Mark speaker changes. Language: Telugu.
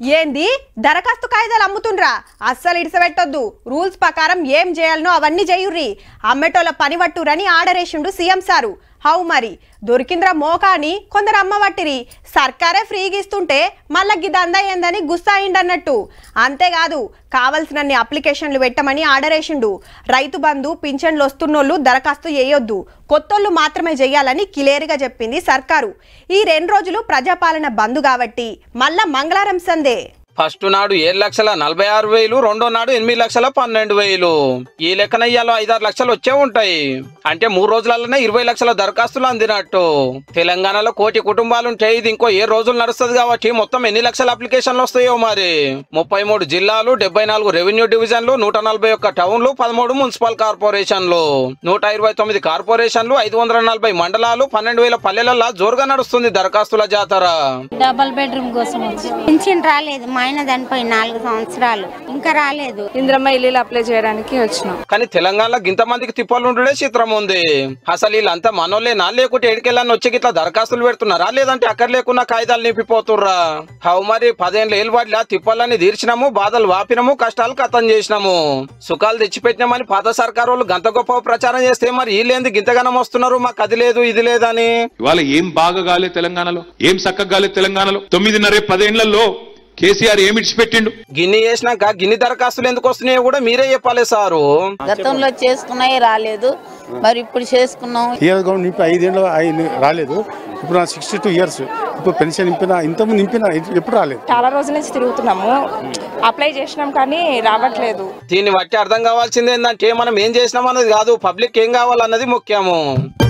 Speaker 1: ఏంది దరఖాస్తు కాయిదాలు అమ్ముతుండ్రా అస్సలు ఇడిసబెట్టొద్దు రూల్స్ ప్రకారం ఏం చేయాలనో అవన్నీ చేయుర్రి అమ్మటోళ్ళ పని పట్టురని ఆర్డరేసిండు సీఎం సారు హౌ మరి దొరికింద్రా మోకాని కొందరు అమ్మవట్టిరి సర్కారే ఫ్రీగా ఇస్తుంటే మళ్ళా గిదందా ఏందని గుస్సాయిండన్నట్టు అంతేకాదు కావలసినన్ని అప్లికేషన్లు పెట్టమని ఆర్డరేసిండు రైతు బంధు పింఛన్లు వస్తున్నోళ్ళు దరఖాస్తు చేయొద్దు కొత్తోళ్ళు మాత్రమే చేయాలని క్లియర్గా చెప్పింది సర్కారు ఈ రెండు రోజులు ప్రజాపాలన బంద్ కాబట్టి మళ్ళా మంగళవారం సందే
Speaker 2: ఫస్ట్ నాడు ఏడు లక్షల నలభై ఆరు వేలు రెండో నాడు ఎనిమిది లక్షల పన్నెండు వేలు ఈ లెక్కన ఇయ్యాలో ఐదారు లక్షలు వచ్చే ఉంటాయి అంటే మూడు రోజులలోనే ఇరవై లక్షల దరఖాస్తులు అందినట్టు తెలంగాణలో కోటి కుటుంబాలు ఉంటే ఇది ఇంకో ఏ రోజులు నడుస్తుంది కాబట్టి మొత్తం ఎన్ని లక్షల అప్లికేషన్లు వస్తాయో మరి ముప్పై మూడు జిల్లాలు డెబ్బై నాలుగు రెవెన్యూ డివిజన్లు నూట నలభై ఒక్క టౌన్లు పదమూడు మున్సిపల్ కార్పొరేషన్లు నూట ఇరవై తొమ్మిది కార్పొరేషన్లు ఐదు వందల నలభై మండలాలు పన్నెండు వేల పల్లెలలో జోరుగా నడుస్తుంది దరఖాస్తుల జాతర
Speaker 3: డబల్ బెడ్రూమ్ కోసం వచ్చి పింఛన్ రాలేదు మా ఆయన చనిపోయి నాలుగు సంవత్సరాలు ఇంకా రాలేదు
Speaker 4: ఇంద్రమ్మ ఇల్లు అప్లై చేయడానికి వచ్చినాం
Speaker 2: కానీ తెలంగాణలో గింత మందికి తిప్పలు ఉండే చిత్రం ఉంది అసలు వీళ్ళంతా మనోళ్ళేనా లేకుంటే ఎడికెళ్ళని వచ్చి ఇట్లా దరఖాస్తులు పెడుతున్నారా లేదంటే అక్కడ లేకున్నా కాగితాలు నింపిపోతుర్రా హౌ మరి పదేళ్ళ ఏలుబడిలా తిప్పలని తీర్చినాము బాధలు వాపినాము కష్టాలు కథం చేసినాము సుఖాలు తెచ్చిపెట్టినామని పాత సర్కారు వాళ్ళు గంత గొప్ప ప్రచారం చేస్తే మరి వీళ్ళేంది గింతగానం వస్తున్నారు మాకు అది లేదు ఇది లేదని
Speaker 5: ఇవాళ ఏం బాగా కాలే తెలంగాణలో ఏం చక్కగా కాలే తెలంగాణలో తొమ్మిదిన్నర పదేళ్లలో కేసీఆర్ ఏమి ఇడిచిపెట్టిండు
Speaker 2: గిన్ని చేసినాక గిన్ని దరఖాస్తులు ఎందుకు వస్తున్నాయో కూడా మీరే చెప్పాలి సారు
Speaker 6: గతంలో చేసుకున్నాయి రాలేదు మరి ఇప్పుడు చేసుకున్నాం
Speaker 7: ఇయర్ గవర్నమెంట్ నింపి ఐదేళ్ళు అయి రాలేదు ఇప్పుడు నా సిక్స్టీ టూ ఇయర్స్ ఇప్పుడు పెన్షన్ నింపిన ఇంతకుముందు నింపిన ఎప్పుడు రాలేదు
Speaker 4: చాలా రోజుల నుంచి తిరుగుతున్నాము అప్లై చేసినాం కానీ రావట్లేదు
Speaker 2: దీన్ని బట్టి అర్థం కావాల్సింది ఏంటంటే మనం ఏం చేసినాం అన్నది కాదు పబ్లిక్ ఏం కావాలన్నది ముఖ్యము